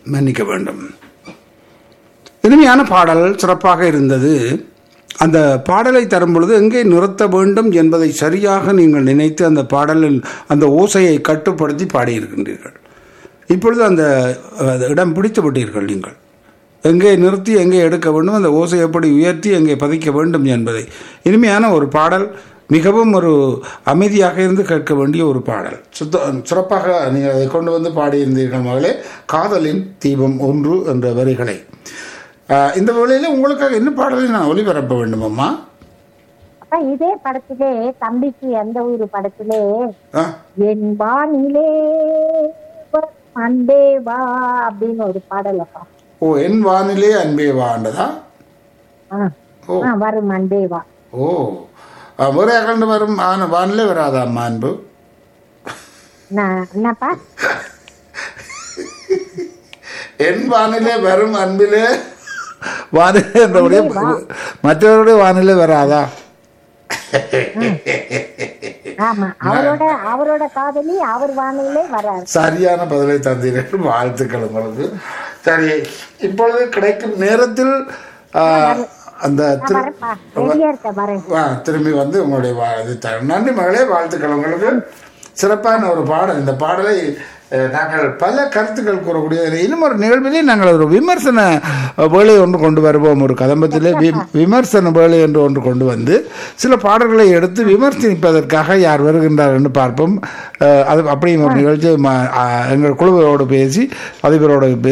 மன்னிக்க வேண்டும் இனிமையான பாடல் சிறப்பாக இருந்தது அந்த பாடலை தரும் பொழுது எங்கே நிறுத்த வேண்டும் என்பதை சரியாக நீங்கள் நினைத்து அந்த பாடலில் அந்த ஓசையை கட்டுப்படுத்தி பாடியிருக்கின்றீர்கள் இப்பொழுது அந்த அஹ், இடம் பிடித்து விட்டீர்கள் நீங்கள் எங்கே நிறுத்தி எங்கே எடுக்க வேண்டும் அந்த ஓசை எப்படி உயர்த்தி எங்கே பதிக்க வேண்டும் என்பதை இனிமையான ஒரு பாடல் மிகவும் ஒரு அமைதியாக இருந்து கேட்க வேண்டிய ஒரு பாடல் சுத்த சிறப்பாக நீங்கள் அதை கொண்டு வந்து பாடியிருந்தீர்கள் மகளே காதலின் தீபம் ஒன்று என்ற வரிகளை ஆஹ், இந்த வேளையில் உங்களுக்காக என்ன பாடலை நான் ஒளிபரப்ப வேண்டும் அம்மா அப்ப இதே படத்திலே தம்பிக்கு எந்த ஒரு படத்திலே ஆ, என் வானிலே அன்பே வா அப்படின்னு ஒரு பாடல் அப்பா ஓ என் வானிலே அன்பே வாண்டதா ஆ. ஓ. ஆ, வரும் அன்பே வா ஓ ஆ, வேற கண்டு வரும் ஆன வானிலே வராதா அம்மா அன்பு நான் என்னப்பா என் வானிலே வரும் அன்பிலே வானிலை என்றபடியே மற்றவருடைய வானிலை வராதா ஆமா அவரோட அவரோட காதலி அவர் வானிலே வராரு சரியான பதிலை தந்தீர்கள் வாழ்த்துக்கள் உங்களுக்கு சரி இப்பொழுது கிடைக்கும் நேரத்தில் ஆ, அந்த திரு- வரப்பா ரெடியா இருக்க வரேன் வா, திரும்பி வந்து உங்களுடைய வா- இது த- நன்றி மகளே வாழ்த்துக்கள் உங்களுக்கு சிறப்பான ஒரு பாடல் இந்த பாடலை அஹ், நாங்கள் பல கருத்துக்கள் கூறக்கூடிய இன்னும் ஒரு நிகழ்விலே நாங்கள் ஒரு விமர்சன அஹ், வேலை ஒன்று கொண்டு வருவோம் ஒரு கதம்பத்திலே வி- விமர்சன வேலை என்று ஒன்று கொண்டு வந்து சில பாடல்களை எடுத்து விமர்சிப்பதற்காக யார் வருகின்றார் என்று பார்ப்போம் அஹ், அது அப்படியும் ஒரு நிகழ்ச்சி ம- அஹ், எங்கள் குழுவோடு பேசி அதிபரோடு